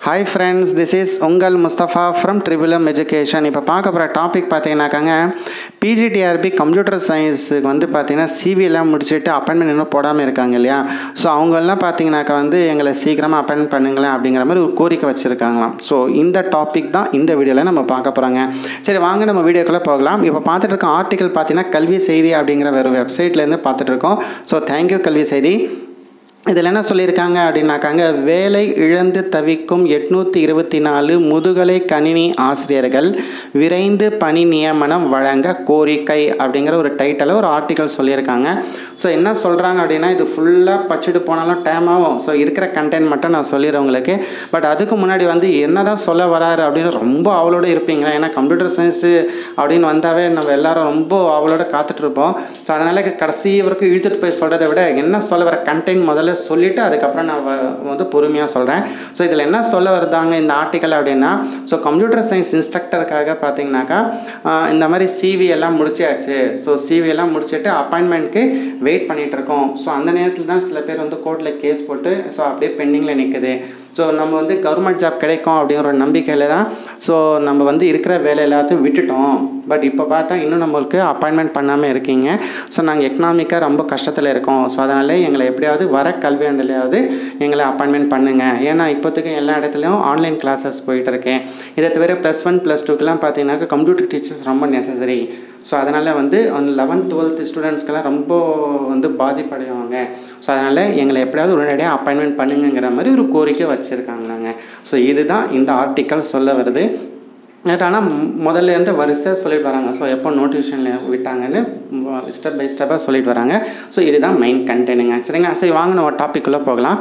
hi friends this is உங்கள் Mustafa from ட்ரிபிளம் education இப்போ பார்க்க போகிற டாபிக் பார்த்தீங்கன்னாக்காங்க பிஜிடிஆர்பி கம்ப்யூட்டர் சயின்ஸுக்கு வந்து பார்த்தீங்கன்னா சிவிலாம் முடிச்சுட்டு அப்பாயின்மெண்ட் இன்னும் போடாமல் இருக்காங்க இல்லையா ஸோ அவங்கெல்லாம் பார்த்தீங்கன்னாக்கா வந்து எங்களை சீக்கிரமாக அப்பாயின்மெண்ட் பண்ணுங்களேன் அப்படிங்கிற மாதிரி ஒரு கோரிக்கை வச்சுருக்காங்களாம் ஸோ இந்த டாபிக் தான் இந்த வீடியோவில் நம்ம பார்க்க போகிறாங்க சரி வாங்க நம்ம வீடியோக்குள்ளே போகலாம் இப்போ பார்த்துட்டு இருக்க ஆர்டிக்கல் பார்த்தீங்கன்னா கல்வி செய்தி அப்படிங்கிற ஒரு வெப்சைட்லேருந்து பார்த்துட்டு இருக்கோம் ஸோ தேங்க்யூ கல்வி செய்தி இதில் என்ன சொல்லியிருக்காங்க அப்படின்னாக்காங்க வேலை இழந்து தவிக்கும் எட்நூற்றி இருபத்தி நாலு முதுகலை கணினி ஆசிரியர்கள் விரைந்து பணி நியமனம் வழங்க கோரிக்கை அப்படிங்கிற ஒரு டைட்டில் ஒரு ஆர்டிக்கல் சொல்லியிருக்காங்க ஸோ என்ன சொல்கிறாங்க அப்படின்னா இது ஃபுல்லாக படிச்சுட்டு போனாலும் டைம் ஆகும் ஸோ இருக்கிற கண்டென்ட் மட்டும் நான் சொல்லிடுறேன் உங்களுக்கு பட் அதுக்கு முன்னாடி வந்து என்ன தான் சொல்ல வராரு அப்படின்னு ரொம்ப அவளோட இருப்பீங்க ஏன்னா கம்ப்யூட்டர் சயின்ஸு அப்படின்னு வந்தாவே நம்ம எல்லாரும் ரொம்ப அவளோட காத்துட்ருப்போம் ஸோ அதனால் கடைசி வரைக்கும் இழுத்துட்டு போய் சொல்கிறத விட என்ன சொல்ல வர கண்டென்ட் முதல்ல சொல்லிவிட்டு அதுக்கப்புறம் நான் வ- வந்து பொறுமையாக சொல்கிறேன் ஸோ இதில் என்ன சொல்ல வருதாங்க இந்த ஆர்டிக்கல் அப்படின்னா ஸோ கம்ப்யூட்டர் சயின்ஸ் இன்ஸ்ட்ரக்டருக்காக பார்த்தீங்கன்னாக்கா ஆஹ், இந்த மாதிரி சிவி எல்லாம் முடிச்சாச்சு ஸோ சிவி எல்லாம் முடிச்சுட்டு அப்பாயின்மெண்ட்க்கு வெயிட் பண்ணிட்டு இருக்கோம் ஸோ அந்த நேரத்தில் தான் சில பேர் வந்து கோர்ட்டில் கேஸ் போட்டு ஸோ அப்படியே பெண்டிங்கில் நிற்குது ஸோ நம்ம வந்து கவர்மெண்ட் ஜாப் கிடைக்கும் அப்படிங்கிற ஒரு நம்பிக்கையில் தான் ஸோ நம்ம வந்து இருக்கிற வேலை எல்லாத்தையும் விட்டுட்டோம் பட் இப்போ பார்த்தா இன்னும் நம்மளுக்கு அப்பாயின்மெண்ட் பண்ணாமல் இருக்கீங்க ஸோ நாங்கள் எக்கனாமிக்காக ரொம்ப கஷ்டத்தில் இருக்கோம் ஸோ அதனால் எங்களை எப்படியாவது வர கல்வியாண்டுலையாவது எங்களை அப்பாயின்மெண்ட் பண்ணுங்கள் ஏன்னா இப்போதைக்கு எல்லா இடத்துலையும் ஆன்லைன் கிளாஸஸ் போயிட்டு இருக்கேன் இதை தவிர ப்ளஸ் ஒன் ப்ளஸ் டூக்கெலாம் பார்த்தீங்கன்னாக்கா கம்ப்யூட்டர் டீச்சர்ஸ் ரொம்ப நெசசரி ஸோ அதனால் வந்து லெவன்த் டுவெல்த் ஸ்டூடெண்ட்ஸ்க்கெல்லாம் ரொம்ப வந்து பாதிப்படைவாங்க ஸோ அதனால் எங்களை எப்படியாவது உடனடியாக அப்பாயின்மெண்ட் பண்ணுங்கிற மாதிரி ஒரு கோரிக்கை வச்சுருக்காங்களாங்க ஸோ இதுதான் இந்த ஆர்டிக்கல் சொல்ல வருது பட் ஆனால் முதல்ல இருந்து வரிசை சொல்லிட்டு வராங்க ஸோ எப்போ நோட்டிஃபிகேஷனில் விட்டாங்கன்னு ஸ்டெப் பை ஸ்டெப்பாக சொல்லிட்டு வராங்க ஸோ இதுதான் மெயின் கண்டென்ட்டுங்க சரிங்க சரி வாங்க நம்ம டாபிக்குள்ளே போகலாம்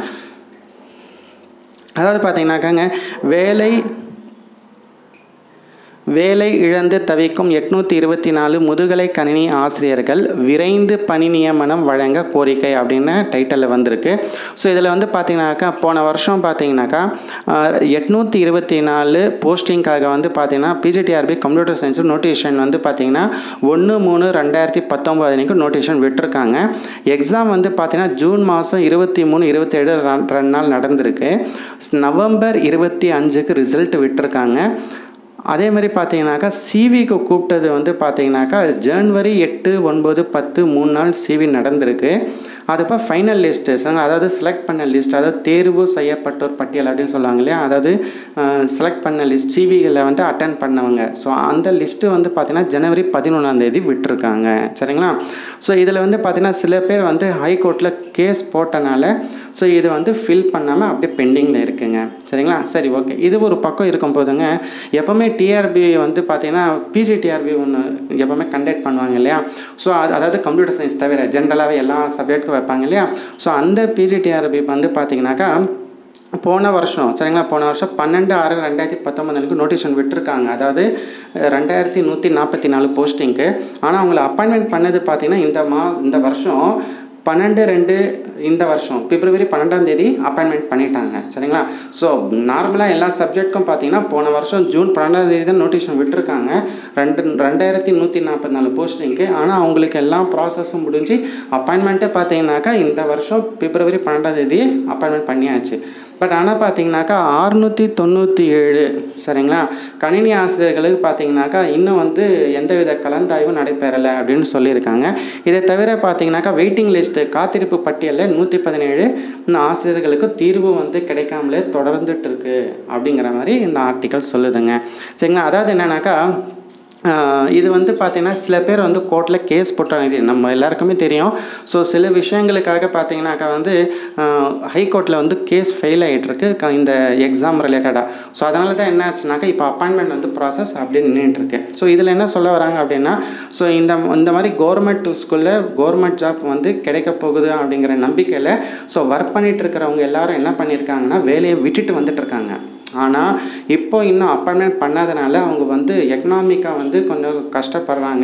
அதாவது பார்த்தீங்கன்னாக்காங்க வேலை வேலை இழந்து தவிக்கும் எட்நூற்றி இருபத்தி நாலு முதுகலை கணினி ஆசிரியர்கள் விரைந்து பணி நியமனம் வழங்க கோரிக்கை அப்படின்னு டைட்டிலில் வந்திருக்கு ஸோ இதில் வந்து பார்த்தீங்கன்னாக்கா போன வருஷம் பார்த்தீங்கன்னாக்கா எட்நூற்றி இருபத்தி நாலு போஸ்டிங்காக வந்து பார்த்தீங்கன்னா பிஜிடிஆர்பி கம்ப்யூட்டர் சயின்ஸ் நோட்டிஃபிகேஷன் வந்து பார்த்தீங்கன்னா ஒன்று மூணு ரெண்டாயிரத்தி பத்தொம்போது அன்றைக்கி நோட்டிஃபிகேஷன் விட்டுருக்காங்க எக்ஸாம் வந்து பார்த்தீங்கன்னா ஜூன் மாதம் இருபத்தி மூணு இருபத்தேழு ரெண்டு நாள் நடந்திருக்கு நவம்பர் இருபத்தி அஞ்சுக்கு ரிசல்ட் விட்டுருக்காங்க அதே மாதிரி பார்த்தீங்கன்னாக்கா சிவிக்கு கூப்பிட்டது வந்து பார்த்தீங்கன்னாக்கா ஜனவரி எட்டு ஒன்பது பத்து மூணு நாள் சிவி நடந்திருக்கு அதுப்போ ஃபைனல் லிஸ்ட்டு அதாவது செலக்ட் பண்ண லிஸ்ட் அதாவது தேர்வு செய்யப்பட்டோர் பட்டியல் அப்படின்னு சொல்லுவாங்க இல்லையா அதாவது செலக்ட் பண்ண லிஸ்ட் சிவியில் வந்து அட்டன் பண்ணவங்க ஸோ அந்த லிஸ்ட்டு வந்து பார்த்தீங்கன்னா ஜனவரி பதினொன்றாந்தேதி விட்டுருக்காங்க சரிங்களா ஸோ இதில் வந்து பார்த்தீங்கன்னா சில பேர் வந்து ஹைகோர்ட்டில் கேஸ் போட்டனால ஸோ இது வந்து ஃபில் பண்ணாமல் அப்படியே பெண்டிங்கில் இருக்குங்க சரிங்களா சரி ஓகே இது ஒரு பக்கம் இருக்கும் போதுங்க எப்போவுமே டிஆர்பி வந்து பார்த்தீங்கன்னா பிஜிடிஆர்பி ஒன்று எப்போவுமே கண்டக்ட் பண்ணுவாங்க இல்லையா ஸோ அது அதாவது கம்ப்யூட்டர் சயின்ஸ் தவிர ஜென்ரலாகவே எல்லா சப்ஜெக்ட்டுக்கும் வைப்பாங்க இல்லையா ஸோ அந்த பிஜிடிஆர்பி வந்து பார்த்தீங்கன்னாக்கா போன வருஷம் சரிங்களா போன வருஷம் பன்னெண்டு ஆறு ரெண்டாயிரத்தி பத்தொம்பதுக்கு நோட்டிஃபிகேஷன் விட்டுருக்காங்க அதாவது அஹ், ரெண்டாயிரத்தி நூற்றி நாற்பத்தி நாலு போஸ்டிங்க்கு ஆனால் அவங்கள அப்பாயின்மெண்ட் பண்ணது பார்த்தீங்கன்னா இந்த மா இந்த வருஷம் பன்னெண்டு ரெண்டு இந்த வருஷம் பிப்ரவரி பன்னெண்டாம் தேதி அப்பாயின்மெண்ட் பண்ணிட்டாங்க சரிங்களா ஸோ நார்மலாக எல்லா சப்ஜெக்ட்க்கும் பார்த்தீங்கன்னா போன வருஷம் ஜூன் பன்னெண்டாம் தேதி தான் நோட்டிஃபிகேஷன் விட்டுருக்காங்க ரெண்டு ரெண்டாயிரத்தி நூற்றி நாற்பத்தி நாலு போஸ்டிங்க்கு ஆனால் அவங்களுக்கு எல்லா ப்ராசஸும் முடிஞ்சு அப்பாயின்மெண்ட்டே பார்த்தீங்கன்னாக்கா இந்த வருஷம் பிப்ரவரி பன்னெண்டாம் தேதி அப்பாயின்மெண்ட் பண்ணியாச்சு பட் ஆனால் பார்த்தீங்கன்னாக்கா அறுநூற்றி தொண்ணூற்றி ஏழு சரிங்களா கணினி ஆசிரியர்களுக்கு பார்த்தீங்கன்னாக்கா இன்னும் வந்து எந்தவித கலந்தாய்வும் நடைபெறலை அப்படின்னு சொல்லியிருக்காங்க இதை தவிர பார்த்தீங்கன்னாக்கா வெயிட்டிங் லிஸ்ட்டு காத்திருப்பு பட்டியலில் நூற்றி பதினேழு ஆசிரியர்களுக்கு தீர்வு வந்து கிடைக்காமலே தொடர்ந்துட்டு இருக்கு அப்படிங்கிற மாதிரி இந்த ஆர்டிக்கல் சொல்லுதுங்க சரிங்களா அதாவது என்னன்னாக்கா ஆஹ் இது வந்து பார்த்தீங்கன்னா சில பேர் வந்து கோர்ட்டில் கேஸ் போட்டாங்க இது நம்ம எல்லாருக்குமே தெரியும் ஸோ சில விஷயங்களுக்காக பார்த்தீங்கன்னாக்கா வந்து ஹைகோர்ட்டில் வந்து கேஸ் ஃபெயில் ஆகிட்டுருக்கு இந்த எக்ஸாம் ரிலேட்டடாக ஸோ அதனால தான் என்ன ஆச்சுனாக்கா இப்போ அப்பாயின்மெண்ட் வந்து ப்ராசஸ் அப்படியே நின்றுட்டுருக்கு ஸோ இதில் என்ன சொல்ல வராங்க அப்படின்னா ஸோ இந்த இந்த மாதிரி கவர்மெண்ட் ஸ்கூலில் கவர்மெண்ட் ஜாப் வந்து கிடைக்க போகுது அப்படிங்கிற நம்பிக்கையில் ஸோ ஒர்க் பண்ணிட்டு இருக்கிறவங்க எல்லாரும் என்ன பண்ணியிருக்காங்கன்னா வேலையை விட்டுட்டு வந்துட்டு இருக்காங்க ஆனால் இப்போ இன்னும் அப்பாயின்மெண்ட் பண்ணாதனால அவங்க வந்து எக்கனாமிக்காக வந்து கொஞ்சம் கஷ்டப்படுறாங்க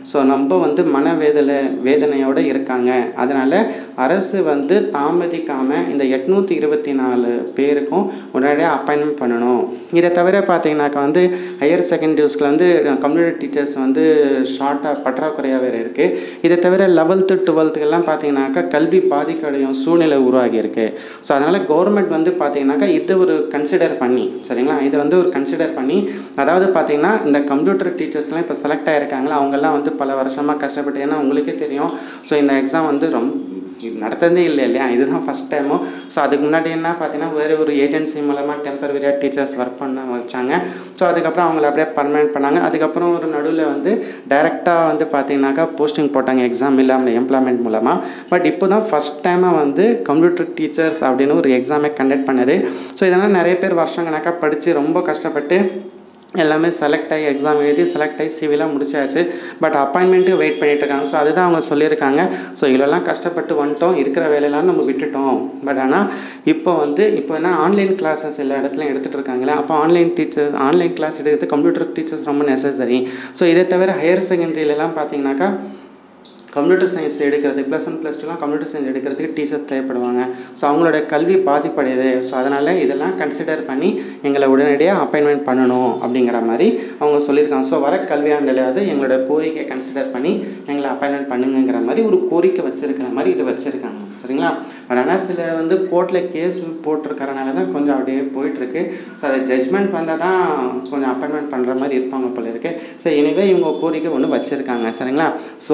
ஸோ ரொம்ப வந்து மனவேதனை வேதனையோடு இருக்காங்க அதனால் அரசு வந்து தாமதிக்காமல் இந்த எட்நூற்றி இருபத்தி நாலு பேருக்கும் உடனடியாக அப்பாயின்மெண்ட் பண்ணணும் இதை தவிர பார்த்தீங்கன்னாக்கா வந்து ஹையர் செகண்டரிஸ்கில் வந்து கம்ப்யூட்டர் டீச்சர்ஸ் வந்து ஷார்ட்டாக பற்றாக்குறையாக வேறு இருக்குது இதை தவிர லெவல்த்து டுவெல்த்துக்கெல்லாம் பார்த்தீங்கன்னாக்கா கல்வி பாதிக்கடையும் சூழ்நிலை உருவாகி இருக்கு ஸோ அதனால் கவர்மெண்ட் வந்து பார்த்தீங்கன்னாக்கா இதை ஒரு கன்சிடர் பண்ணி சரிங்களா இதை வந்து ஒரு கன்சிடர் பண்ணி அதாவது பார்த்தீங்கன்னா இந்த கம்ப்யூட்டர் டீச்சர்ஸ்லாம் இப்போ செலக்ட் ஆகிருக்காங்களா அவங்கெல்லாம் வந்து பல வருஷமாக கஷ்டப்பட்டு ஏன்னா உங்களுக்கே தெரியும் ஸோ இந்த எக்ஸாம் வந்து ரொம்ப இது நடத்துறதே இல்லை இல்லையா இதுதான் ஃபஸ்ட் டைமும் ஸோ அதுக்கு முன்னாடி என்ன பார்த்தீங்கன்னா வேறு ஒரு ஏஜென்சி மூலமாக டெம்பரவரியாக டீச்சர்ஸ் ஒர்க் பண்ண வச்சாங்க ஸோ அதுக்கப்புறம் அவங்கள அப்படியே பர்மனெண்ட் பண்ணாங்க அதுக்கப்புறம் ஒரு நடுவில் வந்து டைரெக்டாக வந்து பார்த்தீங்கன்னாக்கா போஸ்டிங் போட்டாங்க எக்ஸாம் இல்லாமல் எம்ப்ளாய்மெண்ட் மூலமாக பட் இப்போ தான் ஃபஸ்ட் டைமாக வந்து கம்ப்யூட்டர் டீச்சர்ஸ் அப்படின்னு ஒரு எக்ஸாமே கண்டக்ட் பண்ணுது ஸோ இதனால் நிறைய பேர் வருஷங்கணக்காக படித்து ரொம்ப கஷ்டப்பட்டு எல்லாமே செலக்ட் ஆகி எக்ஸாம் எழுதி செலக்ட் ஆகி சிவிலாம் முடிச்சாச்சு பட் அப்பாயின்மெண்ட்டு வெயிட் பண்ணிட்டு இருக்காங்க ஸோ அதுதான் அவங்க சொல்லியிருக்காங்க ஸோ இவ்வளோலாம் கஷ்டப்பட்டு வந்துட்டோம் இருக்கிற வேலையெல்லாம் நம்ம விட்டுட்டோம் பட் ஆனால் இப்போ வந்து இப்போ என்ன ஆன்லைன் கிளாஸஸ் எல்லா இடத்துலையும் எடுத்துகிட்டு இருக்காங்களே அப்போ ஆன்லைன் டீச்சர்ஸ் ஆன்லைன் கிளாஸ் எடுக்கிறது கம்ப்யூட்டர் டீச்சர்ஸ் ரொம்ப நெசசரி ஸோ இதை தவிர ஹையர் செகண்டரியிலலாம் பார்த்தீங்கன்னாக்கா கம்ப்யூட்டர் சயின்ஸ் எடுக்கிறதுக்கு ப்ளஸ் ஒன் ப்ளஸ் டூலாம் கம்ப்யூட்டர் சயின்ஸ் எடுக்கிறதுக்கு டீச்சர்ஸ் தேவைப்படுவாங்க ஸோ அவங்களோட கல்வி பாதிப்படையுது ஸோ அதனால் இதெல்லாம் கன்சிடர் பண்ணி எங்களை உடனடியாக அப்பாயின்மெண்ட் பண்ணணும் அப்படிங்கிற மாதிரி அவங்க சொல்லியிருக்காங்க ஸோ வர கல்வியாண்டிலாவது எங்களோட கோரிக்கையை கன்சிடர் பண்ணி எங்களை அப்பாயின்மெண்ட் பண்ணுங்கிற மாதிரி ஒரு கோரிக்கை வச்சுருக்கிற மாதிரி இது வச்சுருக்காங்க சரிங்களா பட் ஆனால் சில வந்து கோர்ட்டில் கேஸ் போட்டிருக்கறனால தான் கொஞ்சம் அப்படியே போயிட்டுருக்கு ஸோ அதை ஜட்ஜ்மெண்ட் வந்தால் தான் கொஞ்சம் அப்பாயின்மெண்ட் பண்ணுற மாதிரி இருப்பாங்க போல இருக்கு ஸோ எனிவே இவங்க கோரிக்கை ஒன்று வச்சுருக்காங்க சரிங்களா ஸோ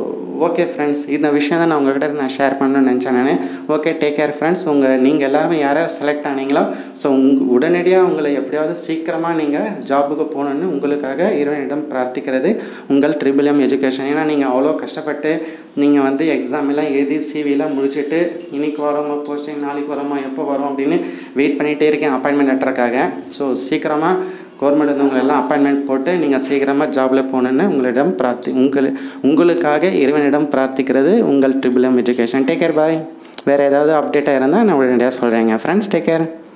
ஓகே ஃப்ரெண்ட்ஸ் இந்த விஷயம் தான் நான் உங்கள்கிட்ட நான் ஷேர் பண்ணணும்னு நினச்சேன் நான் ஓகே டேக் கேர் ஃப்ரெண்ட்ஸ் உங்கள் நீங்கள் எல்லாருமே யார் யார் செலக்ட் ஆனீங்களோ ஸோ உங் உடனடியாக உங்களை எப்படியாவது சீக்கிரமாக நீங்கள் ஜாபுக்கு போகணுன்னு உங்களுக்காக இறைவனிடம் பிரார்த்திக்கிறது உங்கள் ட்ரிபிள் எம் எஜுகேஷன் ஏன்னா நீங்கள் அவ்வளோ கஷ்டப்பட்டு நீங்கள் வந்து எக்ஸாம் எல்லாம் எழுதி சிவிலாம் முடிச்சுட்டு இன்னைக்கு வரோமா போஸ்டிங் நாளைக்கு வரோமா எப்போ வரோம் அப்படின்னு வெயிட் பண்ணிகிட்டே இருக்கேன் அப்பாயின்மெண்ட் லெட்டருக்காக ஸோ சீக்கிரமாக கவர்மெண்ட் வந்து உங்களை எல்லாம் அப்பாயின்மெண்ட் போட்டு நீங்கள் சீக்கிரமாக ஜாபில் போகணுன்னு உங்களிடம் பிரார்த்தி உங்கள் உங்களுக்காக இறைவனிடம் பிரார்த்திக்கிறது உங்கள் triple M education take care bye வேறு ஏதாவது அப்டேட்டாக இருந்தால் நான் உடனடியாக சொல்கிறேங்க ஃப்ரெண்ட்ஸ் டேக் கேர்